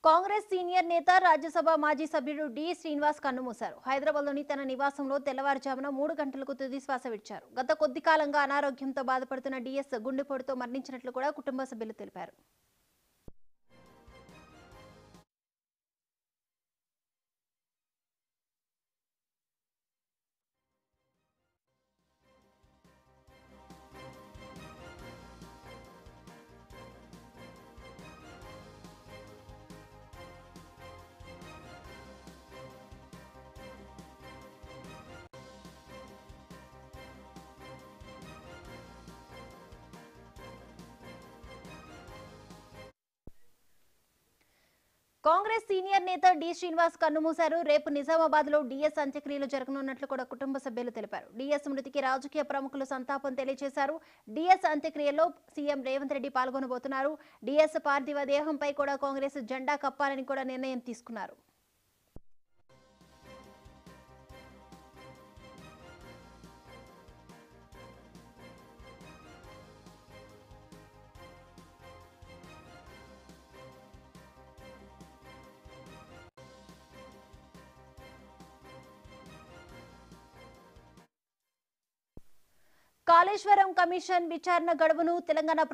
Congress senior నేత రాజ్యసభ మాజీ సభ్యుడు డి శ్రీనివాస్ కన్నుమూశారు హైదరాబాద్లోని తన నివాసంలో తెల్లవారుజామున మూడు గంటలకు తుది శ్వాస విడిచారు గత కొద్ది కాలంగా అనారోగ్యంతో బాధపడుతున్న డిఎస్ గుండెపోటుతో మరణించినట్లు కూడా కుటుంబ సభ్యులు తెలిపారు కాంగ్రెస్ సీనియర్ నేత డి శ్రీనివాస్ కన్నుమూశారు రేపు నిజామాబాద్ లో డిఎస్ అంత్యక్రియలు జరగనున్నట్లు కూడా కుటుంబ సభ్యులు తెలిపారు డిఎస్ మృతికి రాజకీయ ప్రముఖులు సంతాపం తెలియజేశారు డిఎస్ అంత్యక్రియలో సీఎం రేవంత్ రెడ్డి పాల్గొనబోతున్నారు డిఎస్ పార్థివ దేహంపై కూడా కాంగ్రెస్ జెండా కప్పాలని కూడా నిర్ణయం తీసుకున్నారు కాళేశ్వరం కమిషన్ విచారణ గడువును తెలంగాణ